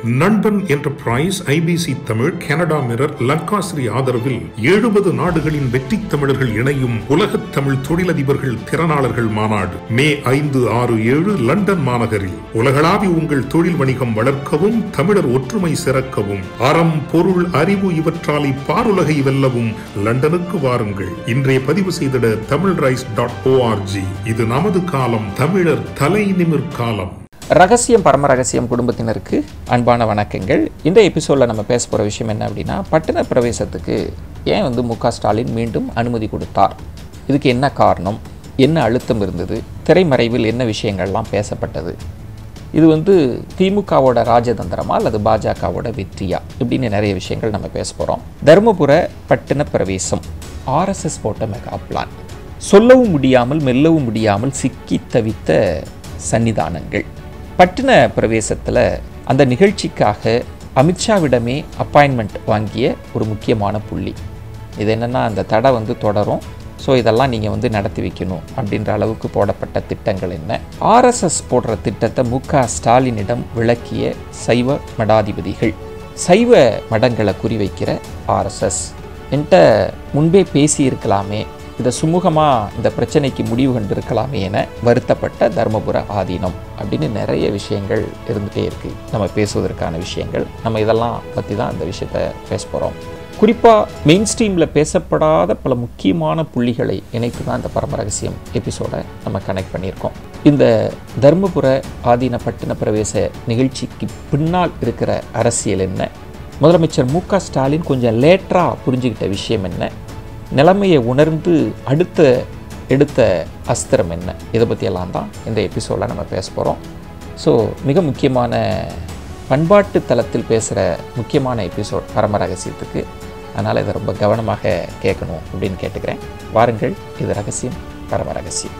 நண்பன் enterprise IBC Tamil Canada Mirror Lankasri ஆதரவில் எழுபது நாடுகளின் வெற்றி தமிழர்கள் இணையும் உலகத் தமிழ் தொழிலதிபர்கள் திறனாளர்கள் மாநாடு மே ஐந்து ஆறு ஏழு லண்டன் மாநகரில் உலகளாவி உங்கள் தொழில் வணிகம் வளர்க்கவும் தமிழர் ஒற்றுமை சிறக்கவும் அறம் பொருள் அறிவு இவற்றாலை பாருலகை வெல்லவும் லண்டனுக்கு வாருங்கள் இன்றைய பதிவு செய்திட தமிழ் ரைஸ் டாட் ஓஆர்ஜி இது நமது காலம் தமிழர் தலை நிமிர் காலம் ரகசியம் பரம ரகசியம் குடும்பத்தினருக்கு அன்பான வணக்கங்கள் இந்த எபிசோடில் நம்ம பேச போகிற விஷயம் என்ன அப்படின்னா பட்டண பிரவேசத்துக்கு ஏன் வந்து மு க ஸ்டாலின் மீண்டும் அனுமதி கொடுத்தார் இதுக்கு என்ன காரணம் என்ன அழுத்தம் இருந்தது திரைமறைவில் என்ன விஷயங்கள்லாம் பேசப்பட்டது இது வந்து திமுகவோட ராஜதந்திரமா அல்லது பாஜகவோட வெற்றியா இப்படின்னு நிறைய விஷயங்கள் நம்ம பேச போகிறோம் தருமபுர பட்டண பிரவேசம் ஆர்எஸ்எஸ் போட்ட மெகா பிளான் சொல்லவும் முடியாமல் மெல்லவும் முடியாமல் சிக்கி தவித்த சன்னிதானங்கள் பட்டின பிரவேசத்தில் அந்த நிகழ்ச்சிக்காக அமித்ஷாவிடமே அப்பாயின்மெண்ட் வாங்கிய ஒரு முக்கியமான புள்ளி இது என்னென்னா அந்த தடை வந்து தொடரும் ஸோ இதெல்லாம் நீங்கள் வந்து நடத்தி வைக்கணும் அப்படின்ற அளவுக்கு போடப்பட்ட திட்டங்கள் என்ன ஆர்எஸ்எஸ் போடுற திட்டத்தை மு க ஸ்டாலினிடம் விளக்கிய சைவ மடாதிபதிகள் சைவ மடங்களை குறிவைக்கிற ஆர்எஸ்எஸ் என்கிட்ட முன்பே பேசியிருக்கலாமே இதை சுமூகமாக இந்த பிரச்சனைக்கு முடிவு கண்டிருக்கலாமே என வருத்தப்பட்ட தர்மபுர ஆதீனம் அப்படின்னு நிறைய விஷயங்கள் இருந்துகிட்டே இருக்குது நம்ம பேசுவதற்கான விஷயங்கள் நம்ம இதெல்லாம் பற்றி தான் இந்த விஷயத்த பேச போகிறோம் குறிப்பாக மெயின் ஸ்ட்ரீமில் பேசப்படாத பல முக்கியமான புள்ளிகளை இணைத்து தான் இந்த பரம ரகசியம் எபிசோடை நம்ம கனெக்ட் பண்ணியிருக்கோம் இந்த தர்மபுர ஆதீன பட்டின பிரவேச நிகழ்ச்சிக்கு பின்னால் இருக்கிற அரசியல் என்ன முதலமைச்சர் மு க ஸ்டாலின் கொஞ்சம் லேட்டராக புரிஞ்சுக்கிட்ட விஷயம் என்ன நிலைமையை உணர்ந்து அடுத்த எடுத்த அஸ்திரம் என்ன இதை பற்றியெல்லாம் தான் இந்த எபிசோடில் நம்ம பேச போகிறோம் ஸோ மிக முக்கியமான பண்பாட்டு தளத்தில் பேசுகிற முக்கியமான எபிசோட் பரம ரகசியத்துக்கு அதனால் இதை ரொம்ப கவனமாக கேட்கணும் அப்படின்னு கேட்டுக்கிறேன் வாருங்கள் இது ரகசியம் பரம ரகசியம்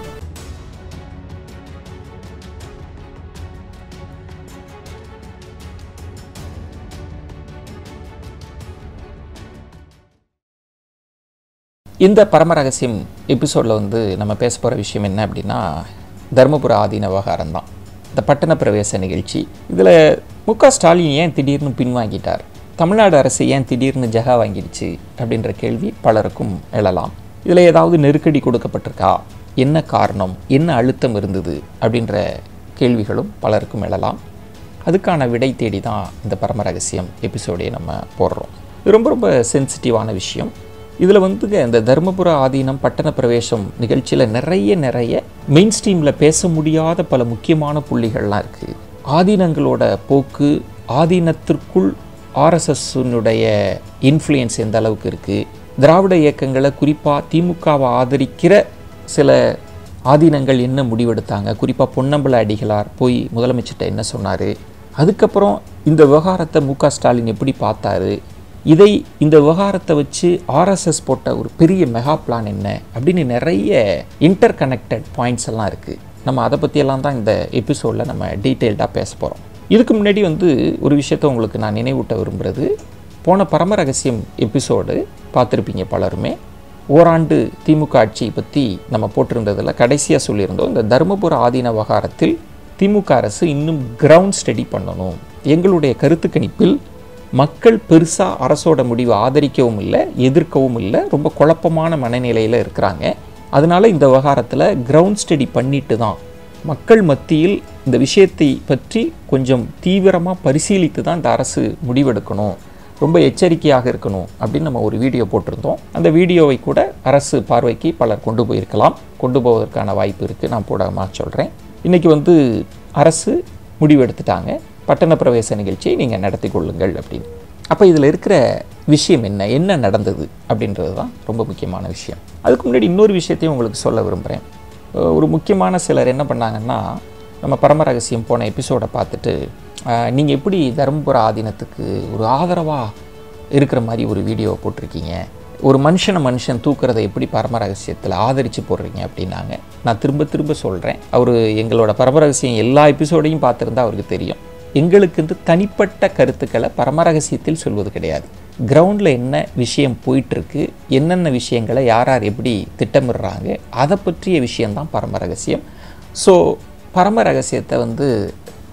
இந்த பரம ரகசியம் எபிசோடில் வந்து நம்ம பேச போகிற விஷயம் என்ன அப்படின்னா தருமபுர ஆதீன விவகாரம் தான் இந்த பட்டண பிரவேச நிகழ்ச்சி இதில் மு க ஸ்டாலின் ஏன் திடீர்னு பின்வாங்கிட்டார் தமிழ்நாடு அரசு ஏன் திடீர்னு ஜகா வாங்கிடுச்சு அப்படின்ற கேள்வி பலருக்கும் எழலாம் இதில் ஏதாவது நெருக்கடி கொடுக்கப்பட்டிருக்கா என்ன காரணம் என்ன அழுத்தம் இருந்தது அப்படின்ற கேள்விகளும் பலருக்கும் எழலாம் அதுக்கான விடை தேடி தான் இந்த பரம ரகசியம் எபிசோடே நம்ம போடுறோம் இது ரொம்ப ரொம்ப சென்சிட்டிவான விஷயம் இதில் வந்து இந்த தருமபுர ஆதீனம் பட்டண பிரவேசம் நிகழ்ச்சியில் நிறைய நிறைய மெயின் ஸ்ட்ரீமில் பேச முடியாத பல முக்கியமான புள்ளிகள்லாம் இருக்குது ஆதீனங்களோட போக்கு ஆதீனத்திற்குள் ஆர்எஸ்எஸ்னுடைய இன்ஃப்ளூயன்ஸ் எந்த அளவுக்கு இருக்குது திராவிட இயக்கங்களை குறிப்பாக திமுகவை ஆதரிக்கிற சில ஆதீனங்கள் என்ன முடிவெடுத்தாங்க குறிப்பாக பொன்னம்பல அடிகளார் போய் முதலமைச்சர்கிட்ட என்ன சொன்னார் அதுக்கப்புறம் இந்த விவகாரத்தை மு க ஸ்டாலின் எப்படி பார்த்தாரு இதை இந்த விவகாரத்தை வச்சு ஆர்எஸ்எஸ் போட்ட ஒரு பெரிய மெகா பிளான் என்ன அப்படின்னு நிறைய இன்டர் கனெக்டட் பாயிண்ட்ஸ் எல்லாம் இருக்குது நம்ம அதை பற்றியெல்லாம் தான் இந்த எபிசோடில் நம்ம டீட்டெயில்டாக பேச போகிறோம் இதுக்கு முன்னாடி வந்து ஒரு விஷயத்தை உங்களுக்கு நான் நினைவூட்ட விரும்புகிறது போன பரம ரகசியம் எபிசோடு பார்த்துருப்பீங்க பலருமே ஓராண்டு திமுக ஆட்சியை பற்றி நம்ம போட்டிருந்ததில் கடைசியாக சொல்லியிருந்தோம் இந்த தருமபுர ஆதீன விவகாரத்தில் திமுக அரசு இன்னும் கிரவுண்ட் ஸ்டடி பண்ணணும் எங்களுடைய கருத்து கணிப்பில் மக்கள் பெருசாக அரசோட முடிவை ஆதரிக்கவும் இல்லை எதிர்க்கவும் இல்லை ரொம்ப குழப்பமான மனநிலையில் இருக்கிறாங்க அதனால் இந்த விவகாரத்தில் கிரவுண்ட் ஸ்டடி பண்ணிட்டு தான் மக்கள் மத்தியில் இந்த விஷயத்தை பற்றி கொஞ்சம் தீவிரமாக பரிசீலித்து தான் இந்த அரசு முடிவெடுக்கணும் ரொம்ப எச்சரிக்கையாக இருக்கணும் அப்படின்னு நம்ம ஒரு வீடியோ போட்டிருந்தோம் அந்த வீடியோவை கூட அரசு பார்வைக்கு பலர் கொண்டு போயிருக்கலாம் கொண்டு போவதற்கான வாய்ப்பு இருக்குது நான் போடமாக சொல்கிறேன் இன்றைக்கி வந்து அரசு முடிவெடுத்துட்டாங்க பட்டண பிரவேச நிகழ்ச்சியை நீங்கள் நடத்தி கொள்ளுங்கள் அப்படின்னு அப்போ இதில் இருக்கிற விஷயம் என்ன என்ன நடந்தது அப்படின்றது தான் ரொம்ப முக்கியமான விஷயம் அதுக்கு முன்னாடி இன்னொரு விஷயத்தையும் உங்களுக்கு சொல்ல விரும்புகிறேன் ஒரு முக்கியமான சிலர் என்ன பண்ணாங்கன்னா நம்ம பரம ரகசியம் போன எபிசோடை பார்த்துட்டு நீங்கள் எப்படி தருமபுர ஆதீனத்துக்கு ஒரு ஆதரவாக இருக்கிற மாதிரி ஒரு வீடியோ போட்டிருக்கீங்க ஒரு மனுஷனை மனுஷன் தூக்குறதை எப்படி பரம ரகசியத்தில் ஆதரித்து போடுறீங்க அப்படின்னாங்க நான் திரும்ப திரும்ப சொல்கிறேன் அவர் எங்களோட பரம ரகசியம் எல்லா எபிசோடையும் பார்த்துருந்தா அவருக்கு தெரியும் எங்களுக்கு வந்து தனிப்பட்ட கருத்துக்களை பரம ரகசியத்தில் சொல்வது கிடையாது கிரவுண்டில் என்ன விஷயம் போயிட்டுருக்கு என்னென்ன விஷயங்களை யார் யார் எப்படி திட்டமிடுறாங்க அதை பற்றிய விஷயந்தான் பரம ரகசியம் ஸோ பரம ரகசியத்தை வந்து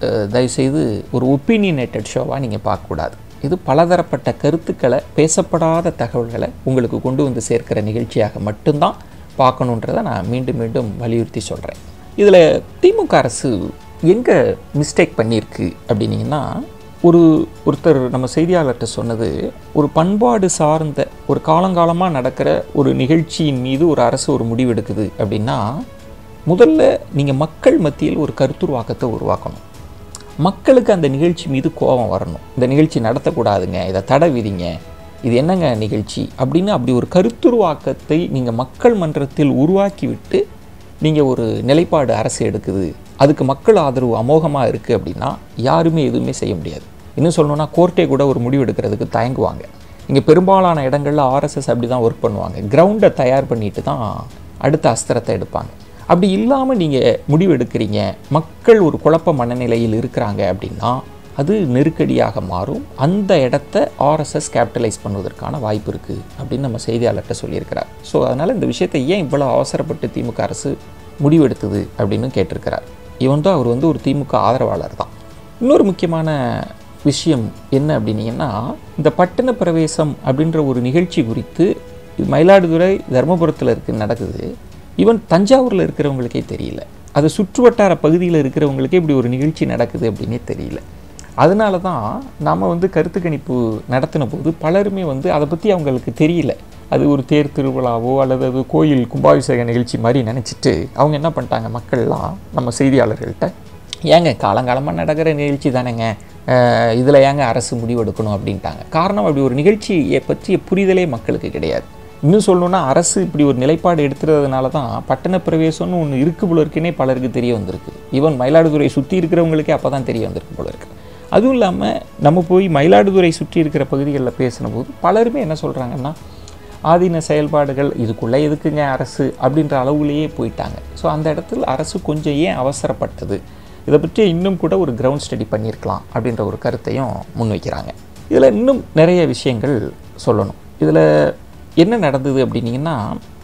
அஹ், தயவுசெய்து ஒரு ஒப்பீனியனேட்டட் ஷோவாக நீங்கள் பார்க்கக்கூடாது இது பலதரப்பட்ட கருத்துக்களை பேசப்படாத தகவல்களை உங்களுக்கு கொண்டு வந்து சேர்க்கிற நிகழ்ச்சியாக மட்டும்தான் பார்க்கணுன்றதை நான் மீண்டும் மீண்டும் வலியுறுத்தி சொல்கிறேன் இதில் திமுக அரசு எங்கே மிஸ்டேக் பண்ணியிருக்கு அப்படின்னீங்கன்னா ஒரு ஒருத்தர் நம்ம செய்தியாளர்கிட்ட சொன்னது ஒரு பண்பாடு சார்ந்த ஒரு காலங்காலமாக நடக்கிற ஒரு நிகழ்ச்சியின் மீது ஒரு அரசு ஒரு முடிவு எடுக்குது அப்படின்னா முதல்ல நீங்கள் மக்கள் மத்தியில் ஒரு கருத்துருவாக்கத்தை உருவாக்கணும் மக்களுக்கு அந்த நிகழ்ச்சி மீது கோபம் வரணும் இந்த நிகழ்ச்சி நடத்தக்கூடாதுங்க இதை தடை விதிங்க இது என்னங்க நிகழ்ச்சி அப்படின்னு அப்படி ஒரு கருத்துருவாக்கத்தை நீங்கள் மக்கள் மன்றத்தில் உருவாக்கி விட்டு நீங்கள் ஒரு நிலைப்பாடு அரசு எடுக்குது அதுக்கு மக்கள் ஆதரவு அமோகமாக இருக்குது அப்படின்னா யாருமே எதுவுமே செய்ய முடியாது இன்னும் சொல்லணும்னா கோர்ட்டே கூட ஒரு முடிவு எடுக்கிறதுக்கு தயங்குவாங்க இங்கே பெரும்பாலான இடங்களில் ஆர்எஸ்எஸ் அப்படி தான் ஒர்க் பண்ணுவாங்க கிரவுண்டை தயார் பண்ணிட்டு தான் அடுத்த அஸ்திரத்தை எடுப்பாங்க அப்படி இல்லாமல் நீங்கள் முடிவு எடுக்கிறீங்க மக்கள் ஒரு குழப்ப மனநிலையில் இருக்கிறாங்க அப்படின்னா அது நெருக்கடியாக மாறும் அந்த இடத்த ஆர்எஸ்எஸ் கேபிட்டலைஸ் பண்ணுவதற்கான வாய்ப்பு இருக்குது அப்படின்னு நம்ம செய்தியாளர்கிட்ட சொல்லியிருக்கிறார் ஸோ அதனால் இந்த விஷயத்தை ஏன் இவ்வளோ அவசரப்பட்டு திமுக அரசு முடிவெடுத்தது அப்படின்னு கேட்டிருக்கிறார் இவன் தான் அவர் வந்து ஒரு திமுக ஆதரவாளர் தான் இன்னொரு முக்கியமான விஷயம் என்ன அப்படின்னீங்கன்னா இந்த பட்டண பிரவேசம் அப்படின்ற ஒரு நிகழ்ச்சி குறித்து இது மயிலாடுதுறை தர்மபுரத்தில் இருக்கு நடக்குது ஈவன் தஞ்சாவூரில் இருக்கிறவங்களுக்கே தெரியல அது சுற்றுவட்டார பகுதியில் இருக்கிறவங்களுக்கே இப்படி ஒரு நிகழ்ச்சி நடக்குது அப்படின்னே தெரியல அதனால தான் நாம் வந்து கருத்து கணிப்பு நடத்தின போது பலருமே வந்து அதை பற்றி அவங்களுக்கு தெரியல அது ஒரு தேர் திருவிழாவோ அல்லது அது கோயில் கும்பாபிஷேக நிகழ்ச்சி மாதிரி நினச்சிட்டு அவங்க என்ன பண்ணிட்டாங்க மக்கள்லாம் நம்ம செய்தியாளர்கள்ட்ட ஏங்க காலங்காலமாக நடக்கிற நிகழ்ச்சி தானேங்க இதில் ஏங்க அரசு முடிவெடுக்கணும் அப்படின்ட்டாங்க காரணம் அப்படி ஒரு நிகழ்ச்சியை பற்றிய புரிதலே மக்களுக்கு கிடையாது இன்னும் சொல்லணும்னா அரசு இப்படி ஒரு நிலைப்பாடு எடுத்துறதுனால தான் பட்டண பிரவேசம்னு ஒன்று இருக்கு போல இருக்குன்னே பலருக்கு தெரிய வந்திருக்கு ஈவன் மயிலாடுதுறை சுற்றி இருக்கிறவங்களுக்கே அப்போ தான் தெரிய வந்திருக்கு போல இருக்கு அதுவும் இல்லாமல் நம்ம போய் மயிலாடுதுறை சுற்றி இருக்கிற பகுதிகளில் பேசின போது பலருமே என்ன சொல்கிறாங்கன்னா ஆதீன செயல்பாடுகள் இதுக்குள்ளே எதுக்குங்க அரசு அப்படின்ற அளவுலேயே போயிட்டாங்க ஸோ அந்த இடத்துல அரசு கொஞ்சம் ஏன் அவசரப்பட்டது இதை பற்றி இன்னும் கூட ஒரு கிரவுண்ட் ஸ்டடி பண்ணியிருக்கலாம் அப்படின்ற ஒரு கருத்தையும் முன்வைக்கிறாங்க இதில் இன்னும் நிறைய விஷயங்கள் சொல்லணும் இதில் என்ன நடந்தது அப்படின்னீங்கன்னா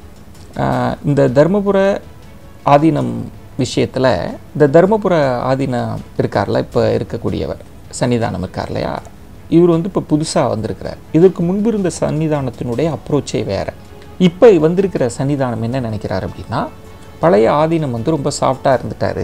ஆஹ், இந்த தருமபுர ஆதீனம் விஷயத்தில் இந்த தருமபுர ஆதீனம் இருக்கார்ல இப்போ இருக்கக்கூடியவர் சன்னிதானம் இருக்கார் இல்லையா இவர் வந்து இப்போ புதுசாக வந்திருக்கிறார் இதற்கு முன்பு இருந்த சன்னிதானத்தினுடைய அப்ரோச்சே வேறு இப்போ வந்திருக்கிற சன்னிதானம் என்ன நினைக்கிறார் அப்படின்னா பழைய ஆதீனம் வந்து ரொம்ப சாஃப்டாக இருந்துட்டார்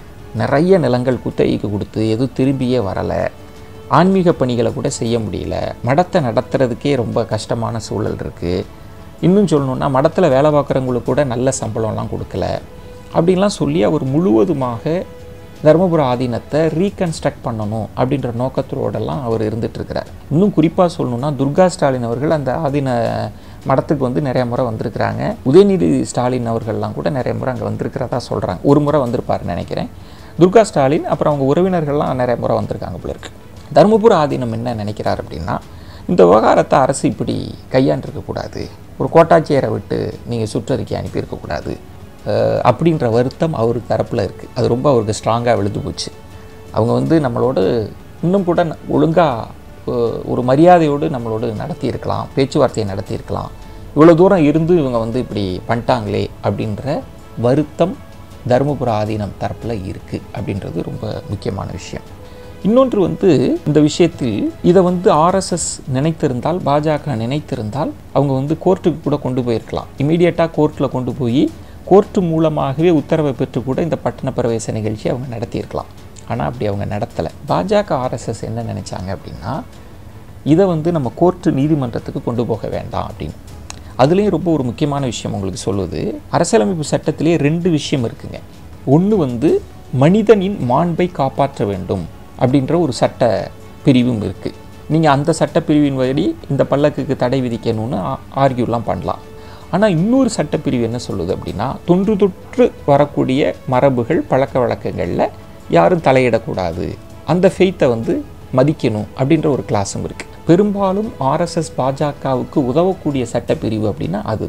நிறைய நிலங்கள் குத்தகைக்கு கொடுத்து எதுவும் திரும்பியே வரலை ஆன்மீக பணிகளை கூட செய்ய முடியல மடத்தை நடத்துறதுக்கே ரொம்ப கஷ்டமான சூழல் இருக்குது இன்னும் சொல்லணுன்னா மடத்தில் வேலை பார்க்குறவங்களுக்கு கூட நல்ல சம்பளம்லாம் கொடுக்கல அப்படின்லாம் சொல்லி அவர் முழுவதுமாக தருமபுர ஆதீனத்தை ரீகன்ஸ்ட்ரக்ட் பண்ணணும் அப்படின்ற நோக்கத்தோடலாம் அவர் இருந்துகிட்ருக்கிறார் இன்னும் குறிப்பாக சொல்லணுன்னா துர்கா ஸ்டாலின் அவர்கள் அந்த ஆதீன மடத்துக்கு வந்து நிறைய முறை வந்திருக்கிறாங்க உதயநிதி ஸ்டாலின் அவர்கள்லாம் கூட நிறைய முறை அங்கே வந்திருக்கிறதா சொல்கிறாங்க ஒரு முறை வந்திருப்பாருன்னு நினைக்கிறேன் துர்கா ஸ்டாலின் அப்புறம் அவங்க உறவினர்கள்லாம் நிறைய முறை வந்திருக்காங்க போல இருக்கு தருமபுர ஆதீனம் என்ன நினைக்கிறார் அப்படின்னா இந்த விவகாரத்தை அரசு இப்படி கையாண்டிருக்கக்கூடாது ஒரு கோட்டாட்சியரை விட்டு நீங்கள் சுற்றறிக்கை அனுப்பியிருக்கக்கூடாது அஹ் அப்படின்ற வருத்தம் அவர் தரப்பில் இருக்குது அது ரொம்ப அவருக்கு ஸ்ட்ராங்காக விழுந்து போச்சு அவங்க வந்து நம்மளோட இன்னும் கூட ஒழுங்காக ஒரு மரியாதையோடு நம்மளோடு நடத்தியிருக்கலாம் பேச்சுவார்த்தையை நடத்தியிருக்கலாம் இவ்வளோ தூரம் இருந்து இவங்க வந்து இப்படி பண்ணிட்டாங்களே அப்படின்ற வருத்தம் தருமபுர ஆதீனம் தரப்பில் இருக்குது அப்படின்றது ரொம்ப முக்கியமான விஷயம் இன்னொன்று வந்து இந்த விஷயத்தில் இதை வந்து ஆர்எஸ்எஸ் நினைத்திருந்தால் பாஜக நினைத்திருந்தால் அவங்க வந்து கோர்ட்டுக்கு கூட கொண்டு போயிருக்கலாம் இமீடியட்டாக கோர்ட்டில் கொண்டு போய் கோர்ட்டு மூலமாகவே உத்தரவை பெற்று கூட இந்த பட்டண பிரவேச நிகழ்ச்சி அவங்க நடத்தியிருக்கலாம் ஆனால் அப்படி அவங்க நடத்தலை பாஜக ஆர்எஸ்எஸ் என்ன நினச்சாங்க அப்படின்னா இதை வந்து நம்ம கோர்ட்டு நீதிமன்றத்துக்கு கொண்டு போக வேண்டாம் அப்படின்னு அதுலேயும் ரொம்ப ஒரு முக்கியமான விஷயம் உங்களுக்கு சொல்லுது அரசியலமைப்பு சட்டத்திலே ரெண்டு விஷயம் இருக்குங்க ஒன்று வந்து மனிதனின் மாண்பை காப்பாற்ற வேண்டும் அப்படின்ற ஒரு சட்ட பிரிவும் இருக்குது நீங்கள் அந்த சட்டப்பிரிவின் வழி இந்த பல்லக்குக்கு தடை விதிக்கணும்னு ஆர்கியூலாம் பண்ணலாம் ஆனால் இன்னொரு சட்டப்பிரிவு என்ன சொல்லுது அப்படின்னா தொன்று தொற்று வரக்கூடிய மரபுகள் பழக்க வழக்கங்களில் யாரும் தலையிடக்கூடாது அந்த ஃபெய்த்தை வந்து மதிக்கணும் அப்படின்ற ஒரு கிளாஸும் இருக்குது பெரும்பாலும் ஆர்எஸ்எஸ் பாஜகவுக்கு உதவக்கூடிய சட்டப்பிரிவு அப்படின்னா அதுதான்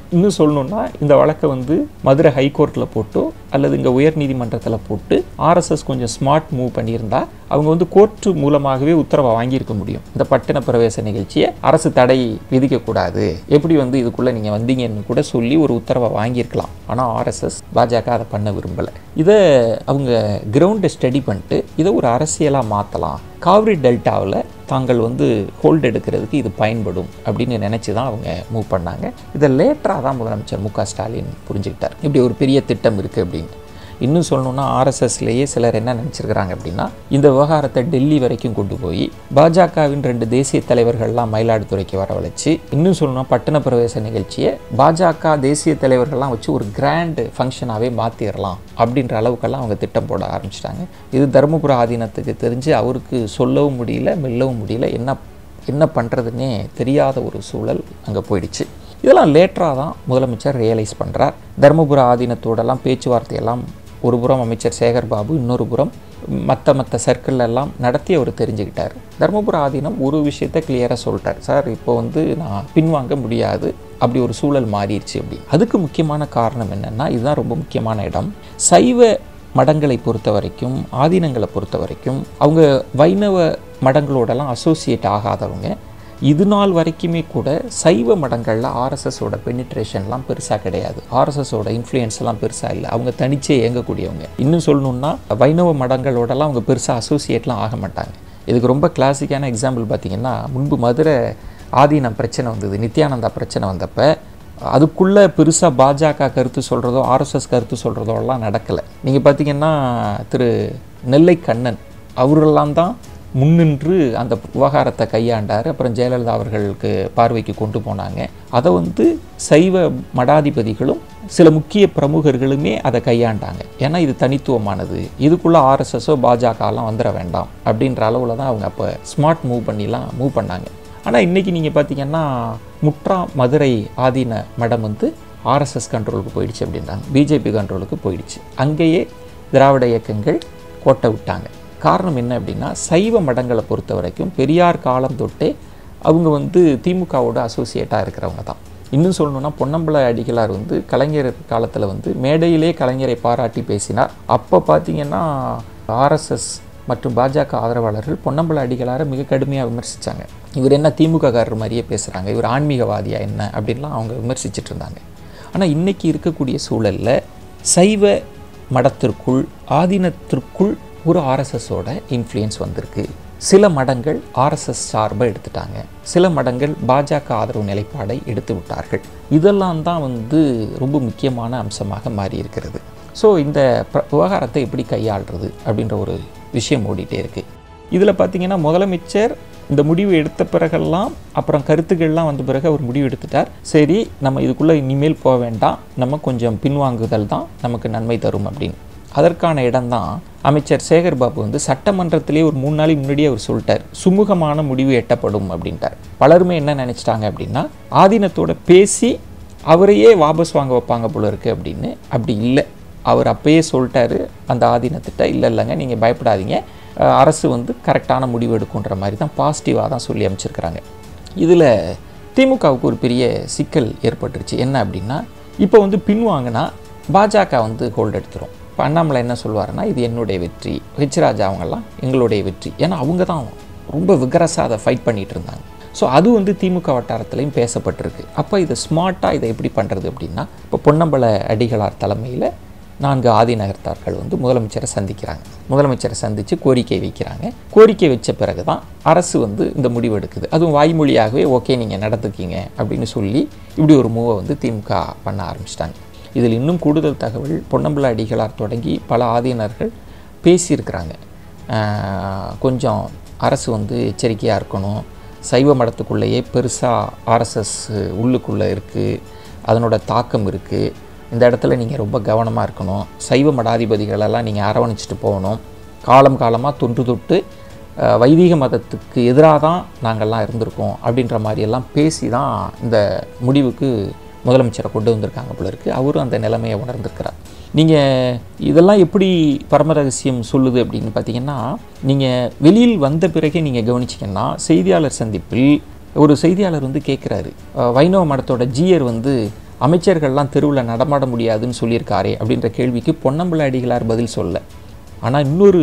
இன்னும் சொல்லணும்னா இந்த வழக்கை வந்து மதுரை ஹைகோர்ட்டில் போட்டோ அல்லது இங்கே உயர் நீதிமன்றத்தில் போட்டு ஆர்எஸ்எஸ் கொஞ்சம் ஸ்மார்ட் மூவ் பண்ணியிருந்தா அவங்க வந்து கோர்ட்டு மூலமாகவே உத்தரவை வாங்கியிருக்க முடியும் இந்த பட்டின பிரவேச நிகழ்ச்சியை அரசு தடை விதிக்கக்கூடாது எப்படி வந்து இதுக்குள்ளே நீங்கள் வந்தீங்கன்னு கூட சொல்லி ஒரு உத்தரவை வாங்கியிருக்கலாம் ஆனால் ஆர்எஸ்எஸ் பாஜக அதை பண்ண விரும்பலை இதை அவங்க கிரவுண்டை ஸ்டடி பண்ணிட்டு இதை ஒரு அரசியலாக மாற்றலாம் காவிரி டெல்டாவில் தாங்கள் வந்து ஹோல்டு எடுக்கிறதுக்கு இது பயன்படும் அப்படின்னு நினச்சி தான் அவங்க மூவ் பண்ணாங்க இதை லேட்டராக தான் முதலமைச்சர் மு க ஸ்டாலின் புரிஞ்சுக்கிட்டார் இப்படி ஒரு பெரிய திட்டம் இருக்குது அப்படின்னு இன்னும் சொல்லணும்னா ஆர்எஸ்எஸ்லேயே சிலர் என்ன நினச்சிருக்கிறாங்க அப்படின்னா இந்த விவகாரத்தை டெல்லி வரைக்கும் கொண்டு போய் பாஜகவின் ரெண்டு தேசிய தலைவர்கள்லாம் மயிலாடுதுறைக்கு வரவழைச்சு இன்னும் சொல்லணும்னா பட்டண பிரவேச நிகழ்ச்சியை பாஜக தேசிய தலைவர்கள்லாம் வச்சு ஒரு கிராண்ட் ஃபங்க்ஷனாகவே மாற்றிடலாம் அப்படின்ற அளவுக்கெல்லாம் அவங்க திட்டம் போட ஆரம்பிச்சிட்டாங்க இது தருமபுர ஆதீனத்துக்கு தெரிஞ்சு அவருக்கு சொல்லவும் முடியல மெல்லவும் முடியல என்ன என்ன பண்ணுறதுன்னே தெரியாத ஒரு சூழல் அங்கே போயிடுச்சு இதெல்லாம் லேட்டராக தான் முதலமைச்சர் ரியலைஸ் பண்ணுறார் தருமபுர ஆதீனத்தோடலாம் பேச்சுவார்த்தையெல்லாம் ஒரு புறம் அமைச்சர் சேகர் பாபு இன்னொரு புறம் மற்ற மற்ற சர்க்கிள் எல்லாம் நடத்தி அவர் தெரிஞ்சுக்கிட்டார் தருமபுர ஆதீனம் ஒரு விஷயத்த கிளியராக சொல்லிட்டார் சார் இப்போ வந்து நான் பின்வாங்க முடியாது அப்படி ஒரு சூழல் மாறிடுச்சு அப்படி அதுக்கு முக்கியமான காரணம் என்னென்னா இதுதான் ரொம்ப முக்கியமான இடம் சைவ மடங்களை பொறுத்த வரைக்கும் ஆதீனங்களை பொறுத்த வரைக்கும் அவங்க வைணவ மடங்களோடலாம் அசோசியேட் ஆகாதவங்க இது நாள் வரைக்குமே கூட சைவ மடங்களில் ஆர்எஸ்எஸோட பெனிட்ரேஷன்லாம் பெருசாக கிடையாது ஆர்எஸ்எஸோட இன்ஃப்ளூயன்ஸ்லாம் பெருசாக இல்லை அவங்க தனிச்சே இயங்கக்கூடியவங்க இன்னும் சொல்லணுன்னா வைணவ மடங்களோடலாம் அவங்க பெருசாக அசோசியேட்லாம் ஆக மாட்டாங்க இதுக்கு ரொம்ப கிளாசிக்கான எக்ஸாம்பிள் பார்த்தீங்கன்னா முன்பு மதுரை ஆதீனம் பிரச்சனை வந்தது நித்யானந்தா பிரச்சனை வந்தப்போ அதுக்குள்ளே பெருசாக பாஜக கருத்து சொல்கிறதோ ஆர்எஸ்எஸ் கருத்து சொல்கிறதோலாம் நடக்கலை நீங்கள் பார்த்தீங்கன்னா திரு நெல்லை கண்ணன் அவரெல்லாம் தான் முன்னின்று அந்த விவகாரத்தை கையாண்டார் அப்புறம் ஜெயலலிதா அவர்களுக்கு பார்வைக்கு கொண்டு போனாங்க அதை வந்து சைவ மடாதிபதிகளும் சில முக்கிய பிரமுகர்களுமே அதை கையாண்டாங்க ஏன்னா இது தனித்துவமானது இதுக்குள்ளே ஆர்எஸ்எஸோ பாஜகலாம் வந்துட வேண்டாம் அப்படின்ற அளவில் தான் அவங்க அப்போ ஸ்மார்ட் மூவ் பண்ணிலாம் மூவ் பண்ணாங்க ஆனால் இன்றைக்கி நீங்கள் பார்த்தீங்கன்னா முற்றா மதுரை ஆதீன மடம் வந்து ஆர்எஸ்எஸ் கண்ட்ரோலுக்கு போயிடுச்சு அப்படின்றாங்க பிஜேபி கண்ட்ரோலுக்கு போயிடுச்சு அங்கேயே திராவிட இயக்கங்கள் கோட்டை விட்டாங்க காரணம் என்ன அப்படின்னா சைவ மடங்களை பொறுத்த வரைக்கும் பெரியார் காலம் தொட்டே அவங்க வந்து திமுகவோட அசோசியேட்டாக இருக்கிறவங்க தான் இன்னும் சொல்லணும்னா பொன்னம்பல அடிகளார் வந்து கலைஞர் காலத்தில் வந்து மேடையிலே கலைஞரை பாராட்டி பேசினார் அப்போ பார்த்தீங்கன்னா ஆர்எஸ்எஸ் மற்றும் பாஜக ஆதரவாளர்கள் பொன்னம்பல அடிகளாரை மிக கடுமையாக விமர்சித்தாங்க இவர் என்ன திமுககாரர் மாதிரியே பேசுகிறாங்க இவர் ஆன்மீகவாதியா என்ன அப்படின்லாம் அவங்க விமர்சிச்சுட்டு இருந்தாங்க ஆனால் இன்றைக்கி இருக்கக்கூடிய சூழலில் சைவ மடத்திற்குள் ஆதீனத்திற்குள் ஒரு ஆர்எஸ்எஸோட இன்ஃப்ளூயன்ஸ் வந்திருக்கு சில மடங்கள் ஆர்எஸ்எஸ் சார்பாக எடுத்துட்டாங்க சில மடங்கள் பாஜக ஆதரவு நிலைப்பாடை எடுத்து விட்டார்கள் இதெல்லாம் தான் வந்து ரொம்ப முக்கியமான அம்சமாக மாறி இருக்கிறது ஸோ இந்த பிர- விவகாரத்தை எப்படி கையாளுறது அப்படின்ற ஒரு விஷயம் ஓடிட்டே இருக்குது இதில் பார்த்தீங்கன்னா முதலமைச்சர் இந்த முடிவு எடுத்த பிறகெல்லாம் அப்புறம் கருத்துக்கள்லாம் வந்த பிறகு அவர் முடிவு எடுத்துட்டார் சரி நம்ம இதுக்குள்ளே இனிமேல் போக வேண்டாம் நம்ம கொஞ்சம் பின்வாங்குதல் தான் நமக்கு நன்மை தரும் அப்படின்னு அதற்கான இடம்தான் அமைச்சர் சேகர் பாபு வந்து சட்டமன்றத்திலே ஒரு மூணு நாளைக்கு முன்னாடியே அவர் சொல்லிட்டார் சுமூகமான முடிவு எட்டப்படும் அப்படின்ட்டார் பலருமே என்ன நினச்சிட்டாங்க அப்படின்னா ஆதீனத்தோட பேசி அவரையே வாபஸ் வாங்க வைப்பாங்க போல இருக்கு அப்படின்னு அப்படி இல்லை அவர் அப்பயே சொல்லிட்டாரு அந்த ஆதீனத்திட்ட இல்லை இல்லைங்க நீங்கள் பயப்படாதீங்க அஹ், அரசு வந்து கரெக்டான முடிவு எடுக்குன்ற மாதிரி தான் பாசிட்டிவாக தான் சொல்லி அமைச்சிருக்கிறாங்க இதில் திமுகவுக்கு ஒரு பெரிய சிக்கல் ஏற்பட்டுருச்சு என்ன அப்படின்னா இப்போ வந்து பின்வாங்கினா பாஜக வந்து ஹோல்டு எடுத்துரும் இப்போ அண்ணாமலை என்ன சொல்லுவாருன்னா இது என்னுடைய வெற்றி ஹெச் ராஜா அவங்கெல்லாம் எங்களுடைய வெற்றி ஏன்னா அவங்க தான் ரொம்ப விகரஸாக அதை ஃபைட் பண்ணிட்டு இருந்தாங்க ஸோ அது வந்து திமுக வட்டாரத்துலையும் பேசப்பட்டிருக்கு அப்போ இதை ஸ்மார்ட்டாக இதை எப்படி பண்ணுறது அப்படின்னா இப்போ பொன்னம்பல அடிகளார் தலைமையில் நான்கு ஆதிநகர்த்தார்கள் வந்து முதலமைச்சரை சந்திக்கிறாங்க முதலமைச்சரை சந்தித்து கோரிக்கை வைக்கிறாங்க கோரிக்கை வச்ச பிறகு தான் அரசு வந்து இந்த முடிவு எடுக்குது அதுவும் வாய்மொழியாகவே ஓகே நீங்கள் நடந்துக்கீங்க அப்படின்னு சொல்லி இப்படி ஒரு மூவை வந்து திமுக பண்ண ஆரம்பிச்சிட்டாங்க இதில் இன்னும் கூடுதல் தகவல் பொன்னம்பல அடிகளார் தொடங்கி பல ஆதீனர்கள் பேசியிருக்கிறாங்க ஆஹ் கொஞ்சம் அரசு வந்து எச்சரிக்கையாக இருக்கணும் சைவ மடத்துக்குள்ளேயே பெருசாக ஆர்எஸ்எஸ் உள்ளுக்குள்ளே இருக்குது அதனோட தாக்கம் இருக்குது இந்த இடத்துல நீங்கள் ரொம்ப கவனமாக இருக்கணும் சைவ மடாதிபதிகளெல்லாம் நீங்கள் அரவணைச்சிட்டு போகணும் காலம் காலமாக தொன்று தொட்டு அஹ், வைதிக மதத்துக்கு எதிராக தான் நாங்கள்லாம் இருந்திருக்கோம் அப்படின்ற மாதிரியெல்லாம் பேசி தான் இந்த முடிவுக்கு முதலமைச்சரை கொண்டு வந்திருக்காங்க போல இருக்குது அவரும் அந்த நிலைமையை உணர்ந்திருக்கிறார் நீங்கள் இதெல்லாம் எப்படி பரம ரகசியம் சொல்லுது அப்படின்னு பார்த்தீங்கன்னா நீங்கள் வெளியில் வந்த பிறகே நீங்கள் கவனிச்சிங்கன்னா செய்தியாளர் சந்திப்பில் ஒரு செய்தியாளர் வந்து கேட்குறாரு வைணவ மடத்தோட ஜீயர் வந்து அமைச்சர்கள்லாம் தெருவில் நடமாட முடியாதுன்னு சொல்லியிருக்காரே அப்படின்ற கேள்விக்கு பொன்னம்பல அடிகளார் பதில் சொல்ல ஆனால் இன்னொரு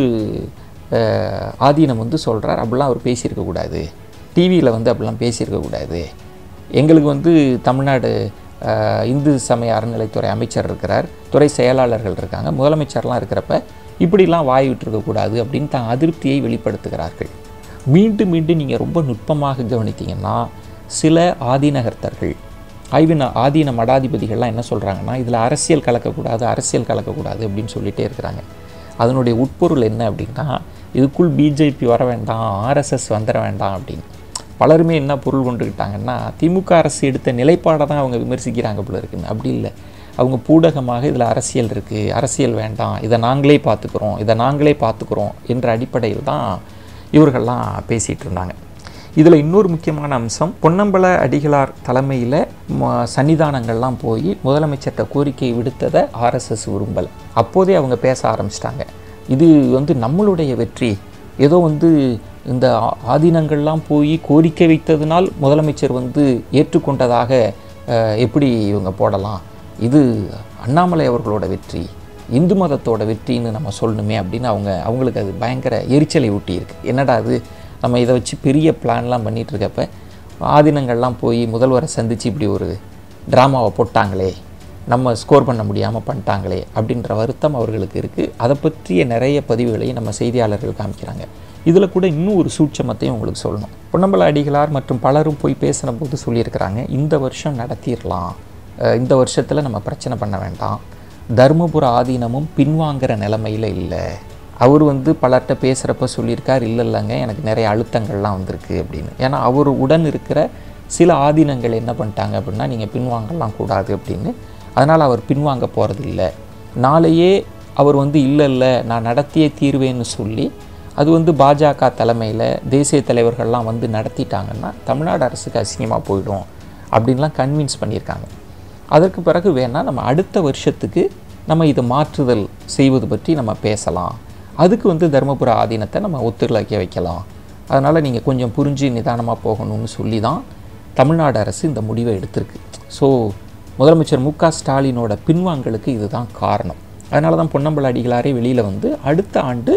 அஹ், ஆதீனம் வந்து சொல்கிறார் அப்படிலாம் அவர் பேசியிருக்கக்கூடாது டிவியில் வந்து அப்படிலாம் பேசியிருக்கக்கூடாது எங்களுக்கு வந்து தமிழ்நாடு அஹ், இந்து சமய அறநிலைத்துறை அமைச்சர் இருக்கிறார் துறை செயலாளர்கள் இருக்காங்க முதலமைச்சர்லாம் இருக்கிறப்ப இப்படிலாம் வாய் விட்டுருக்கக்கூடாது அப்படின்னு தான் அதிருப்தியை வெளிப்படுத்துகிறார்கள் மீண்டும் மீண்டும் நீங்கள் ரொம்ப நுட்பமாக கவனித்தீங்கன்னா சில ஆதீனகர்த்தர்கள் ஆய்வின ஆதீன மடாதிபதிகள்லாம் என்ன சொல்கிறாங்கன்னா இதில் அரசியல் கலக்கக்கூடாது அரசியல் கலக்கக்கூடாது அப்படின்னு சொல்லிகிட்டே இருக்கிறாங்க அதனுடைய உட்பொருள் என்ன அப்படின்னா இதுக்குள் பிஜேபி வர வேண்டாம் ஆர்எஸ்எஸ் வந்துட வேண்டாம் அப்படின்னு பலருமே என்ன பொருள் கொண்டுக்கிட்டாங்கன்னா திமுக அரசு எடுத்த நிலைப்பாடை தான் அவங்க விமர்சிக்கிறாங்க போல இருக்குன்னு அப்படி இல்லை அவங்க பூடகமாக இதில் அரசியல் இருக்குது அரசியல் வேண்டாம் இதை நாங்களே பார்த்துக்குறோம் இதை நாங்களே பார்த்துக்குறோம் என்ற அடிப்படையில் தான் இவர்கள்லாம் பேசிகிட்டு இருந்தாங்க இதில் இன்னொரு முக்கியமான அம்சம் பொன்னம்பல அடிகளார் தலைமையில் சன்னிதானங்கள்லாம் போய் முதலமைச்சர்கிட்ட கோரிக்கை விடுத்ததை ஆர்எஸ்எஸ் விரும்பலை அப்போதே அவங்க பேச ஆரம்பிச்சிட்டாங்க இது வந்து நம்மளுடைய வெற்றி ஏதோ வந்து இந்த ஆ- ஆதீனங்கள்லாம் போய் கோரிக்கை வைத்ததினால் முதலமைச்சர் வந்து ஏற்றுக்கொண்டதாக அஹ், எப்படி இவங்க போடலாம் இது அண்ணாமலை அவர்களோட வெற்றி இந்து மதத்தோட வெற்றின்னு நம்ம சொல்லணுமே அப்படின்னு அவங்க அவங்களுக்கு அது பயங்கர எரிச்சலை ஊட்டி இருக்கு என்னடா அது நம்ம இதை வச்சு பெரிய பிளான்லாம் பண்ணிட்டு இருக்கப்ப ஆதீனங்கள்லாம் போய் முதல்வரை சந்தித்து இப்படி ஒரு ட்ராமாவை போட்டாங்களே நம்ம ஸ்கோர் பண்ண முடியாமல் பண்ணிட்டாங்களே அப்படின்ற வருத்தம் அவர்களுக்கு இருக்குது அதை பற்றிய நிறைய பதிவுகளையும் நம்ம செய்தியாளர்கள் காமிக்கிறாங்க இதில் கூட இன்னும் ஒரு சூட்சமத்தையும் உங்களுக்கு சொல்லணும் பொன்னம்பல அடிகளார் மற்றும் பலரும் போய் பேசின போது சொல்லியிருக்கிறாங்க இந்த வருஷம் நடத்திடலாம் அஹ் இந்த வருஷத்தில் நம்ம பிரச்சனை பண்ண வேண்டாம் தருமபுர ஆதீனமும் பின்வாங்குற நிலமையில் இல்லை அவர் வந்து பலர்கிட்ட பேசுகிறப்ப சொல்லியிருக்கார் இல்லை இல்லைங்க எனக்கு நிறைய அழுத்தங்கள்லாம் வந்திருக்கு அப்படின்னு ஏன்னா அவர் உடன் இருக்கிற சில ஆதீனங்கள் என்ன பண்ணிட்டாங்க அப்படின்னா நீங்கள் பின்வாங்கலாம் கூடாது அப்படின்னு அதனால் அவர் பின்வாங்க போகிறது இல்லை நாளையே அவர் வந்து இல்லை இல்லை நான் நடத்தியே தீர்வேன்னு சொல்லி அது வந்து பாஜக தலைமையில் தேசிய தலைவர்கள்லாம் வந்து நடத்திட்டாங்கன்னா தமிழ்நாடு அரசுக்கு அசிங்கமாக போயிடும் அப்படின்லாம் கன்வின்ஸ் பண்ணியிருக்காங்க அதற்கு பிறகு வேணால் நம்ம அடுத்த வருஷத்துக்கு நம்ம இதை மாற்றுதல் செய்வது பற்றி நம்ம பேசலாம் அதுக்கு வந்து தருமபுர ஆதீனத்தை நம்ம ஒத்துழைக்க வைக்கலாம் அதனால் நீங்கள் கொஞ்சம் புரிஞ்சு நிதானமாக போகணும்னு சொல்லி தான் தமிழ்நாடு அரசு இந்த முடிவை எடுத்திருக்கு ஸோ முதலமைச்சர் மு க ஸ்டாலினோட பின்வாங்கலுக்கு இதுதான் காரணம் அதனால தான் பொன்னம்பல அடிகளாரே வெளியில் வந்து அடுத்த ஆண்டு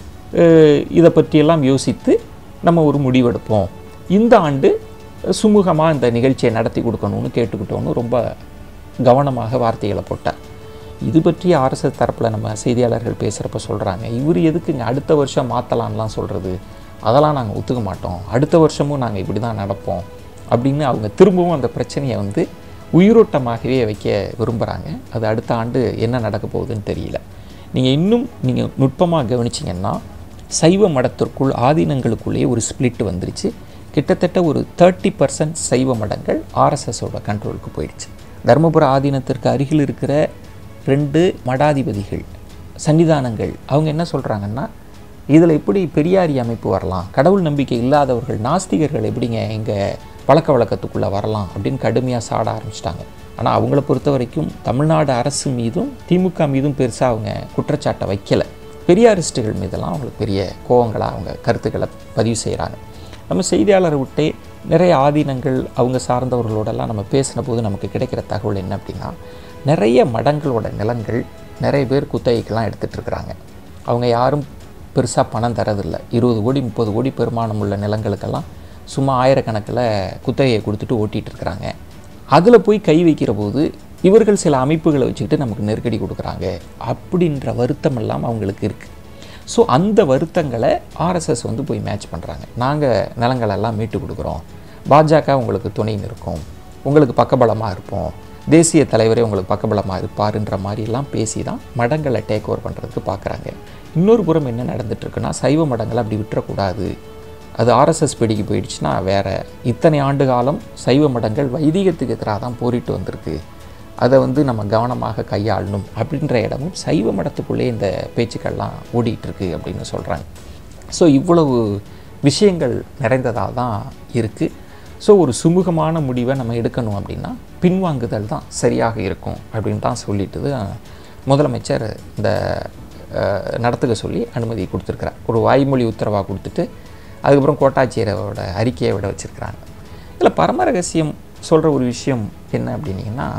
அஹ், இதை பற்றியெல்லாம் யோசித்து நம்ம ஒரு முடிவெடுப்போம் இந்த ஆண்டு சுமூகமாக இந்த நிகழ்ச்சியை நடத்தி கொடுக்கணும்னு கேட்டுக்கிட்டோன்னு ரொம்ப கவனமாக வார்த்தைகளை போட்டார் இது பற்றி ஆர்எஸ்எஸ் தரப்பில் நம்ம செய்தியாளர்கள் பேசுகிறப்ப சொல்கிறாங்க இவர் எதுக்குங்க அடுத்த வருஷம் மாற்றலான்லாம் சொல்கிறது அதெல்லாம் நாங்கள் ஒத்துக்க மாட்டோம் அடுத்த வருஷமும் நாங்கள் இப்படி தான் நடப்போம் அப்படின்னு அவங்க திரும்பவும் அந்த பிரச்சனையை வந்து உயிரோட்டமாகவே வைக்க விரும்புகிறாங்க அது அடுத்த ஆண்டு என்ன நடக்க போகுதுன்னு தெரியல நீங்கள் இன்னும் நீங்கள் நுட்பமாக கவனிச்சிங்கன்னா சைவ மடத்திற்குள் ஆதீனங்களுக்குள்ளேயே ஒரு ஸ்பிளிட் வந்துருச்சு கிட்டத்தட்ட ஒரு தேர்ட்டி பர்சன்ட் சைவ மடங்கள் ஆர்எஸ்எஸோட கண்ட்ரோலுக்கு போயிடுச்சு தருமபுர ஆதீனத்திற்கு அருகில் இருக்கிற ரெண்டு மடாதிபதிகள் சன்னிதானங்கள் அவங்க என்ன சொல்கிறாங்கன்னா இதில் எப்படி பெரியாரி அமைப்பு வரலாம் கடவுள் நம்பிக்கை இல்லாதவர்கள் நாஸ்திகர்கள் எப்படிங்க எங்கள் பழக்க வழக்கத்துக்குள்ளே வரலாம் அப்படின்னு கடுமையாக சாட ஆரம்பிச்சிட்டாங்க ஆனால் அவங்கள பொறுத்த வரைக்கும் தமிழ்நாடு அரசு மீதும் திமுக மீதும் பெருசாக அவங்க குற்றச்சாட்டை வைக்கலை பெரியாரிஸ்ட்டுகள் மீதெல்லாம் அவங்களுக்கு பெரிய கோவங்களாக அவங்க கருத்துக்களை பதிவு செய்கிறாங்க நம்ம செய்தியாளரை விட்டே நிறைய ஆதீனங்கள் அவங்க சார்ந்தவர்களோடெல்லாம் நம்ம பேசின போது நமக்கு கிடைக்கிற தகவல் என்ன அப்படின்னா நிறைய மடங்களோட நிலங்கள் நிறைய பேர் குத்தகைக்கெல்லாம் எடுத்துகிட்டு இருக்கிறாங்க அவங்க யாரும் பெருசாக பணம் தரதில்லை இருபது கோடி முப்பது கோடி பெருமானம் உள்ள நிலங்களுக்கெல்லாம் சும்மா ஆயிரக்கணக்கில் குத்தகையை கொடுத்துட்டு ஓட்டிகிட்டு இருக்கிறாங்க அதில் போய் கை வைக்கிற போது இவர்கள் சில அமைப்புகளை வச்சுக்கிட்டு நமக்கு நெருக்கடி கொடுக்குறாங்க அப்படின்ற வருத்தம் எல்லாம் அவங்களுக்கு இருக்குது ஸோ அந்த வருத்தங்களை ஆர்எஸ்எஸ் வந்து போய் மேட்ச் பண்ணுறாங்க நாங்கள் நிலங்களெல்லாம் மீட்டு கொடுக்குறோம் பாஜக உங்களுக்கு துணை நிற்கும் உங்களுக்கு பக்கபலமாக இருப்போம் தேசிய தலைவரே உங்களுக்கு பக்கபலமாக இருப்பாருன்ற மாதிரிலாம் பேசி தான் மடங்களை டேக் ஓவர் பண்ணுறதுக்கு பார்க்குறாங்க இன்னொரு புறம் என்ன நடந்துட்டு இருக்குன்னா சைவ மடங்களை அப்படி விட்டுறக்கூடாது அது ஆர்எஸ்எஸ் பிடிக்கு போயிடுச்சுன்னா வேற இத்தனை ஆண்டு காலம் சைவ மடங்கள் வைதிகத்துக்கு எதிராக தான் போரிட்டு வந்திருக்கு அதை வந்து நம்ம கவனமாக கையாளணும் அப்படின்ற இடமும் சைவ மடத்துக்குள்ளே இந்த பேச்சுக்கள்லாம் ஓடிட்டு இருக்கு அப்படின்னு சொல்கிறாங்க ஸோ இவ்வளவு விஷயங்கள் நிறைந்ததாக தான் இருக்குது ஸோ ஒரு சுமூகமான முடிவை நம்ம எடுக்கணும் அப்படின்னா பின்வாங்குதல் தான் சரியாக இருக்கும் அப்படின்னு தான் சொல்லிட்டு தான் முதலமைச்சர் இந்த அஹ், நடத்துக்க சொல்லி அனுமதி கொடுத்துருக்குறார் ஒரு வாய்மொழி உத்தரவாக கொடுத்துட்டு அதுக்கப்புறம் கோட்டாட்சியரோட அறிக்கையை விட வச்சுருக்கிறாங்க இதில் பரம ரகசியம் சொல்கிற ஒரு விஷயம் என்ன அப்படின்னீங்கன்னா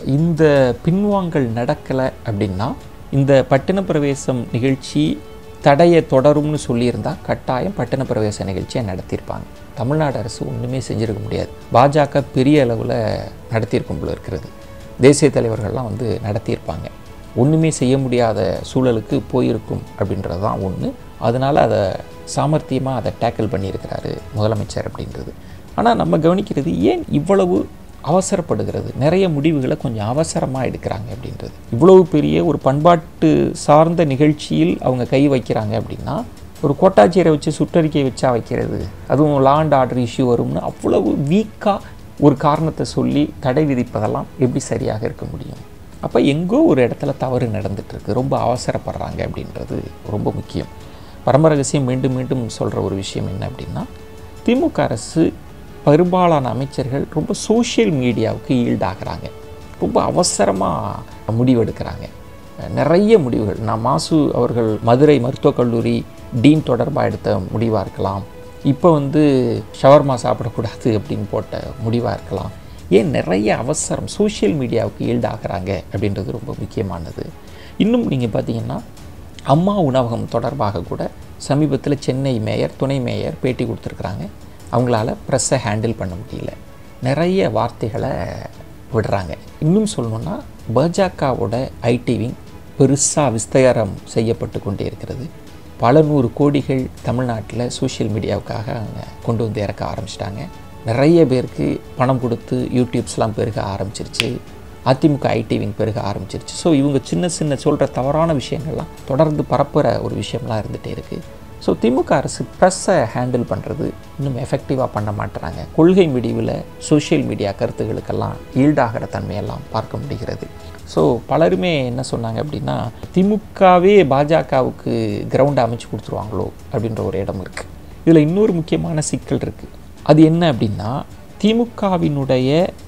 இந்த பின்வாங்கல் நடக்கலை அப்படின்னா இந்த பட்டின பிரவேசம் நிகழ்ச்சி தடையை தொடரும்னு சொல்லியிருந்தா கட்டாயம் பட்டின பிரவேச நிகழ்ச்சியை நடத்தியிருப்பாங்க தமிழ்நாடு அரசு ஒன்றுமே செஞ்சிருக்க முடியாது பாஜக பெரிய அளவில் நடத்தியிருக்கும் போல இருக்கிறது தேசிய தலைவர்கள்லாம் வந்து நடத்தியிருப்பாங்க ஒன்றுமே செய்ய முடியாத சூழலுக்கு போயிருக்கும் அப்படின்றது தான் ஒன்று அதனால் அதை சாமர்த்தியமாக அதை டேக்கிள் பண்ணியிருக்கிறாரு முதலமைச்சர் அப்படின்றது ஆனால் நம்ம கவனிக்கிறது ஏன் இவ்வளவு அவசரப்படுகிறது நிறைய முடிவுகளை கொஞ்சம் அவசரமாக எடுக்கிறாங்க அப்படின்றது இவ்வளவு பெரிய ஒரு பண்பாட்டு சார்ந்த நிகழ்ச்சியில் அவங்க கை வைக்கிறாங்க அப்படின்னா ஒரு கோட்டாட்சியரை வச்சு சுற்றறிக்கை வச்சா வைக்கிறது அதுவும் லா அண்ட் ஆர்டர் இஷ்யூ வரும்னு அவ்வளவு வீக்காக ஒரு காரணத்தை சொல்லி தடை விதிப்பதெல்லாம் எப்படி சரியாக இருக்க முடியும் அப்போ எங்கோ ஒரு இடத்துல தவறு நடந்துட்டுருக்கு ரொம்ப அவசரப்படுறாங்க அப்படின்றது ரொம்ப முக்கியம் பரமரகசியம் மீண்டும் மீண்டும் சொல்கிற ஒரு விஷயம் என்ன அப்படின்னா திமுக அரசு பெரும்பாலான அமைச்சர்கள் ரொம்ப சோஷியல் மீடியாவுக்கு ஈல்டாகிறாங்க ரொம்ப அவசரமாக முடிவெடுக்கிறாங்க நிறைய முடிவுகள் நான் மாசு அவர்கள் மதுரை மருத்துவக் கல்லூரி டீன் தொடர்பாக எடுத்த முடிவாக இருக்கலாம் இப்போ வந்து ஷவர்மா சாப்பிடக்கூடாது அப்படின்னு போட்ட முடிவாக இருக்கலாம் ஏன் நிறைய அவசரம் சோஷியல் மீடியாவுக்கு ஈல்டாகிறாங்க அப்படின்றது ரொம்ப முக்கியமானது இன்னும் நீங்கள் பார்த்தீங்கன்னா அம்மா உணவகம் தொடர்பாக கூட சமீபத்தில் சென்னை மேயர் துணை மேயர் பேட்டி கொடுத்துருக்குறாங்க அவங்களால ப்ரெஸ்ஸை ஹேண்டில் பண்ண முடியல நிறைய வார்த்தைகளை விடுறாங்க இன்னும் சொல்லணுன்னா பாஜகவோட ஐடி விங் பெருசாக விஸ்தாரம் செய்யப்பட்டு கொண்டே இருக்கிறது பல நூறு கோடிகள் தமிழ்நாட்டில் சோஷியல் மீடியாவுக்காக அவங்க கொண்டு வந்து இறக்க ஆரம்பிச்சிட்டாங்க நிறைய பேருக்கு பணம் கொடுத்து யூடியூப்ஸ்லாம் பெருக ஆரம்பிச்சிருச்சு அதிமுக ஐடி விங் பெருக ஆரம்பிச்சிருச்சு ஸோ இவங்க சின்ன சின்ன சொல்கிற தவறான விஷயங்கள்லாம் தொடர்ந்து பரப்புகிற ஒரு விஷயம்லாம் இருந்துகிட்டே இருக்குது ஸோ திமுக அரசு ப்ரெஸ்ஸை ஹேண்டில் பண்ணுறது இன்னும் எஃபெக்டிவாக பண்ண மாட்டுறாங்க கொள்கை முடிவில் சோஷியல் மீடியா கருத்துகளுக்கெல்லாம் ஈல்டாகிற தன்மையெல்லாம் பார்க்க முடிகிறது ஸோ பலருமே என்ன சொன்னாங்க அப்படின்னா திமுகவே பாஜகவுக்கு கிரவுண்ட் அமைச்சு கொடுத்துருவாங்களோ அப்படின்ற ஒரு இடம் இருக்குது இதில் இன்னொரு முக்கியமான சிக்கல் இருக்குது அது என்ன அப்படின்னா திமுகவினுடைய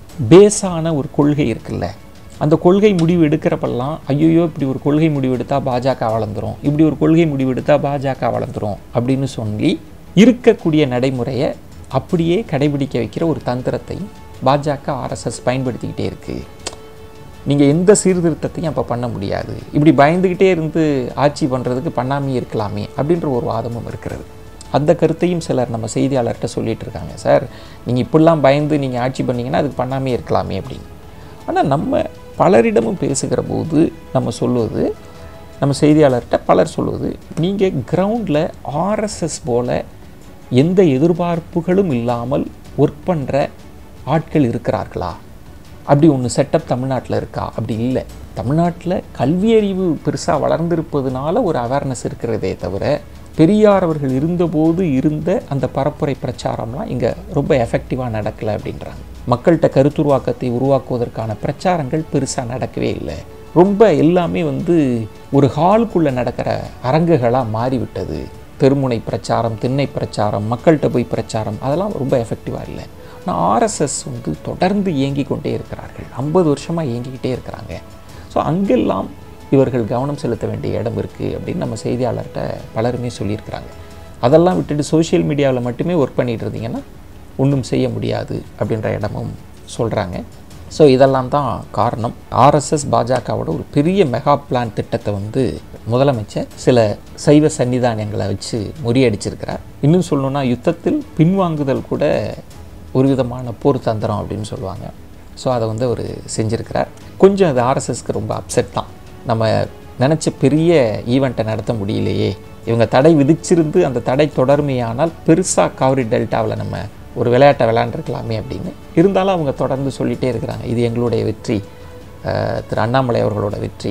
பேஸான ஒரு கொள்கை இருக்குல்ல அந்த கொள்கை முடிவு எடுக்கிறப்பெல்லாம் ஐயோ இப்படி ஒரு கொள்கை முடிவு எடுத்தால் பாஜக வளர்ந்துரும் இப்படி ஒரு கொள்கை முடிவு எடுத்தால் பாஜக வளர்ந்துரும் அப்படின்னு சொல்லி இருக்கக்கூடிய நடைமுறையை அப்படியே கடைபிடிக்க வைக்கிற ஒரு தந்திரத்தை பாஜக ஆர்எஸ்எஸ் பயன்படுத்திக்கிட்டே இருக்குது நீங்கள் எந்த சீர்திருத்தத்தையும் அப்போ பண்ண முடியாது இப்படி பயந்துக்கிட்டே இருந்து ஆட்சி பண்ணுறதுக்கு பண்ணாமே இருக்கலாமே அப்படின்ற ஒரு வாதமும் இருக்கிறது அந்த கருத்தையும் சிலர் நம்ம செய்தியாளர்கிட்ட சொல்லிட்டு இருக்காங்க சார் நீங்கள் இப்படிலாம் பயந்து நீங்கள் ஆட்சி பண்ணீங்கன்னா அதுக்கு பண்ணாமே இருக்கலாமே அப்படின்னு ஆனால் நம்ம பலரிடமும் பேசுகிற போது நம்ம சொல்லுவது நம்ம செய்தியாளர்கிட்ட பலர் சொல்லுவது நீங்கள் கிரவுண்டில் ஆர்எஸ்எஸ் போல் எந்த எதிர்பார்ப்புகளும் இல்லாமல் ஒர்க் பண்ணுற ஆட்கள் இருக்கிறார்களா அப்படி ஒன்று செட்டப் தமிழ்நாட்டில் இருக்கா அப்படி இல்லை தமிழ்நாட்டில் கல்வியறிவு பெருசாக வளர்ந்திருப்பதுனால ஒரு அவேர்னஸ் இருக்கிறதே தவிர பெரியார் அவர்கள் இருந்தபோது இருந்த அந்த பரப்புரை பிரச்சாரம்லாம் இங்கே ரொம்ப எஃபெக்டிவாக நடக்கலை அப்படின்றாங்க மக்கள்கிட்ட கருத்துருவாக்கத்தை உருவாக்குவதற்கான பிரச்சாரங்கள் பெருசாக நடக்கவே இல்லை ரொம்ப எல்லாமே வந்து ஒரு ஹாலுக்குள்ளே நடக்கிற அரங்குகளாக மாறிவிட்டது தெருமுனை பிரச்சாரம் திண்ணை பிரச்சாரம் மக்கள்கிட்ட போய் பிரச்சாரம் அதெல்லாம் ரொம்ப எஃபெக்டிவாக இல்லை ஆனால் ஆர்எஸ்எஸ் வந்து தொடர்ந்து இயங்கி கொண்டே இருக்கிறார்கள் ஐம்பது வருஷமாக இயங்கிக்கிட்டே இருக்கிறாங்க ஸோ அங்கெல்லாம் இவர்கள் கவனம் செலுத்த வேண்டிய இடம் இருக்குது அப்படின்னு நம்ம செய்தியாளர்கிட்ட பலருமே சொல்லியிருக்கிறாங்க அதெல்லாம் விட்டுட்டு சோஷியல் மீடியாவில் மட்டுமே ஒர்க் பண்ணிட்டு இருந்தீங்கன்னா ஒன்றும் செய்ய முடியாது அப்படின்ற இடமும் சொல்கிறாங்க ஸோ இதெல்லாம் தான் காரணம் ஆர்எஸ்எஸ் பாஜகவோட ஒரு பெரிய மெகா பிளான் திட்டத்தை வந்து முதலமைச்சர் சில சைவ சன்னிதானங்களை வச்சு முறியடிச்சிருக்கிறார் இன்னும் சொல்லணும்னா யுத்தத்தில் பின்வாங்குதல் கூட ஒரு விதமான போர் தந்திரம் அப்படின்னு சொல்லுவாங்க ஸோ அதை வந்து அவர் செஞ்சுருக்கிறார் கொஞ்சம் அது ஆர்எஸ்எஸ்க்கு ரொம்ப அப்செட் தான் நம்ம நினச்ச பெரிய ஈவெண்ட்டை நடத்த முடியலையே இவங்க தடை விதிச்சிருந்து அந்த தடை தொடர்மையானால் பெருசாக காவிரி டெல்டாவில் நம்ம ஒரு விளையாட்டை விளையாண்டுருக்கலாமே அப்படின்னு இருந்தாலும் அவங்க தொடர்ந்து சொல்லிகிட்டே இருக்கிறாங்க இது எங்களுடைய வெற்றி அஹ், திரு அண்ணாமலை அவர்களோட வெற்றி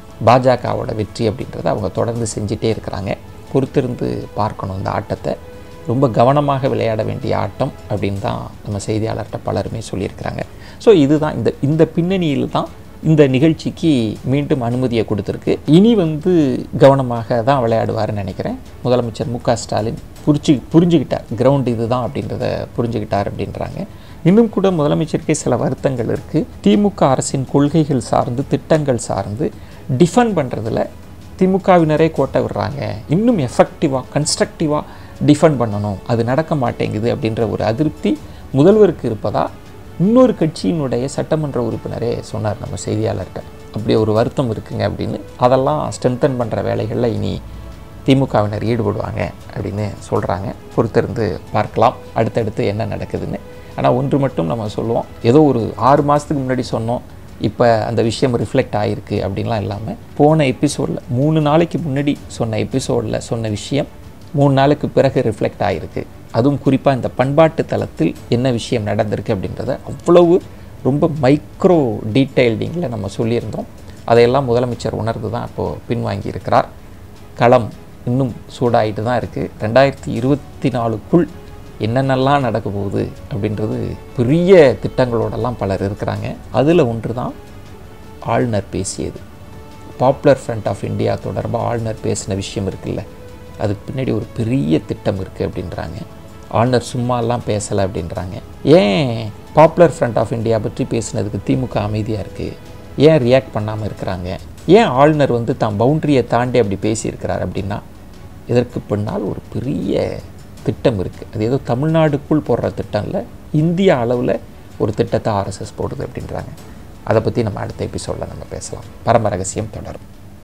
பாஜகவோட வெற்றி அப்படின்றத அவங்க தொடர்ந்து செஞ்சிட்டே இருக்கிறாங்க பொறுத்திருந்து பார்க்கணும் இந்த ஆட்டத்தை ரொம்ப கவனமாக விளையாட வேண்டிய ஆட்டம் அப்படின்னு தான் நம்ம செய்தியாளர்கிட்ட பலருமே சொல்லியிருக்கிறாங்க ஸோ இதுதான் இந்த இந்த பின்னணியில் தான் இந்த நிகழ்ச்சிக்கு மீண்டும் அனுமதியை கொடுத்துருக்கு இனி வந்து கவனமாக தான் விளையாடுவாருன்னு நினைக்கிறேன் முதலமைச்சர் மு க ஸ்டாலின் புரிஞ்சு புரிஞ்சுக்கிட்டார் கிரவுண்ட் இதுதான் அப்படின்றத புரிஞ்சுக்கிட்டார் அப்படின்றாங்க இன்னும் கூட முதலமைச்சருக்கே சில வருத்தங்கள் இருக்குது திமுக அரசின் கொள்கைகள் சார்ந்து திட்டங்கள் சார்ந்து டிஃபெண்ட் பண்ணுறதுல திமுகவினரே கோட்டை விடுறாங்க இன்னும் எஃபெக்டிவாக கன்ஸ்ட்ரக்டிவாக டிஃபெண்ட் பண்ணணும் அது நடக்க மாட்டேங்குது அப்படின்ற ஒரு அதிருப்தி முதல்வருக்கு இருப்பதா இன்னொரு கட்சியினுடைய சட்டமன்ற உறுப்பினரே சொன்னார் நம்ம செய்தியாளர்கிட்ட அப்படி ஒரு வருத்தம் இருக்குங்க அப்படின்னு அதெல்லாம் ஸ்ட்ரென்தன் பண்ணுற வேலைகளில் இனி திமுகவினர் ஈடுபடுவாங்க அப்படின்னு சொல்கிறாங்க பொறுத்திருந்து பார்க்கலாம் அடுத்தடுத்து என்ன நடக்குதுன்னு ஆனால் ஒன்று மட்டும் நம்ம சொல்லுவோம் ஏதோ ஒரு ஆறு மாதத்துக்கு முன்னாடி சொன்னோம் இப்போ அந்த விஷயம் ரிஃப்ளெக்ட் ஆகிருக்கு அப்படின்லாம் இல்லாமல் போன எபிசோடில் மூணு நாளைக்கு முன்னாடி சொன்ன எபிசோடில் சொன்ன விஷயம் மூணு நாளுக்கு பிறகு ரிஃப்ளெக்ட் ஆகிருக்கு அதுவும் குறிப்பாக இந்த பண்பாட்டு தளத்தில் என்ன விஷயம் நடந்திருக்கு அப்படின்றத அவ்வளவு ரொம்ப மைக்ரோ டீட்டெயில்டிங்கில் நம்ம சொல்லியிருந்தோம் அதையெல்லாம் முதலமைச்சர் உணர்ந்து தான் இப்போது பின்வாங்கி இருக்கிறார் களம் இன்னும் சூடாயிட்டு தான் இருக்குது ரெண்டாயிரத்தி இருபத்தி நாலுக்குள் என்னென்னலாம் நடக்க போகுது அப்படின்றது பெரிய திட்டங்களோடெல்லாம் பலர் இருக்கிறாங்க அதில் ஒன்று தான் ஆளுநர் பேசியது பாப்புலர் ஃப்ரண்ட் ஆஃப் இந்தியா தொடர்பாக ஆளுநர் பேசின விஷயம் இருக்குல்ல அதுக்கு பின்னாடி ஒரு பெரிய திட்டம் இருக்குது அப்படின்றாங்க ஆளுநர் சும்மாலாம் பேசலை அப்படின்றாங்க ஏன் பாப்புலர் ஃப்ரண்ட் ஆஃப் இந்தியா பற்றி பேசினதுக்கு திமுக அமைதியாக இருக்குது ஏன் ரியாக்ட் பண்ணாமல் இருக்கிறாங்க ஏன் ஆளுநர் வந்து தான் பவுண்டரியை தாண்டி அப்படி பேசியிருக்கிறார் அப்படின்னா இதற்கு பின்னால் ஒரு பெரிய திட்டம் இருக்குது அது ஏதோ தமிழ்நாடுக்குள் போடுற திட்டம் இல்லை இந்திய அளவில் ஒரு திட்டத்தை ஆர்எஸ்எஸ் போடுது அப்படின்றாங்க அதை பற்றி நம்ம அடுத்த எபிசோடில் நம்ம பேசலாம் பரம ரகசியம் தொடரும்